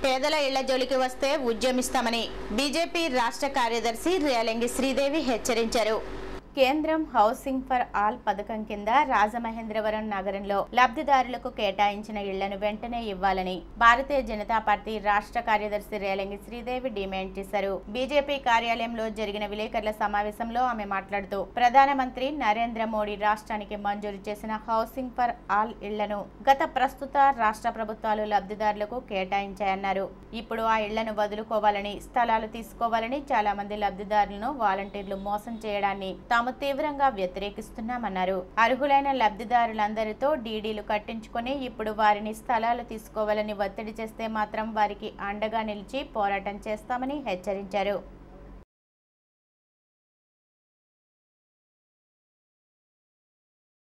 పేదల ఇళ్ల జోలికి వస్తే ఉద్యమిస్తామని బీజేపీ రాష్ట్ర కార్యదర్శి రేలంగి శ్రీదేవి హెచ్చరించారు కేంద్రం హౌసింగ్ ఫర్ ఆల్ పథకం కింద రాజమహేంద్రవరం నగరంలో లబ్ధిదారులకు కేటాయించిన ఇళ్లను వెంటనే ఇవ్వాలని భారతీయ జనతా పార్టీ రాష్ట్ర కార్యదర్శి రేలంగి శ్రీదేవి డిమాండ్ చేశారు బీజేపీ కార్యాలయంలో జరిగిన విలేకరుల సమావేశంలో ఆమె మాట్లాడుతూ ప్రధానమంత్రి నరేంద్ర మోడీ రాష్ట్రానికి మంజూరు చేసిన హౌసింగ్ ఫర్ ఆల్ ఇళ్లను గత ప్రస్తుత రాష్ట్ర ప్రభుత్వాలు లబ్ధిదారులకు కేటాయించాయన్నారు ఇప్పుడు ఆ ఇళ్లను వదులుకోవాలని స్థలాలు తీసుకోవాలని చాలా మంది లబ్ధిదారులను వాలంటీర్లు మోసం చేయడాన్ని తాము తీవ్రంగా వ్యతిరేకిస్తున్నామన్నారు అర్హులైన లబ్ధిదారులందరితో డీడీలు కట్టించుకొని ఇప్పుడు వారిని స్థలాలు తీసుకోవాలని ఒత్తిడి చేస్తే మాత్రం వారికి అండగా నిలిచి పోరాటం చేస్తామని హెచ్చరించారు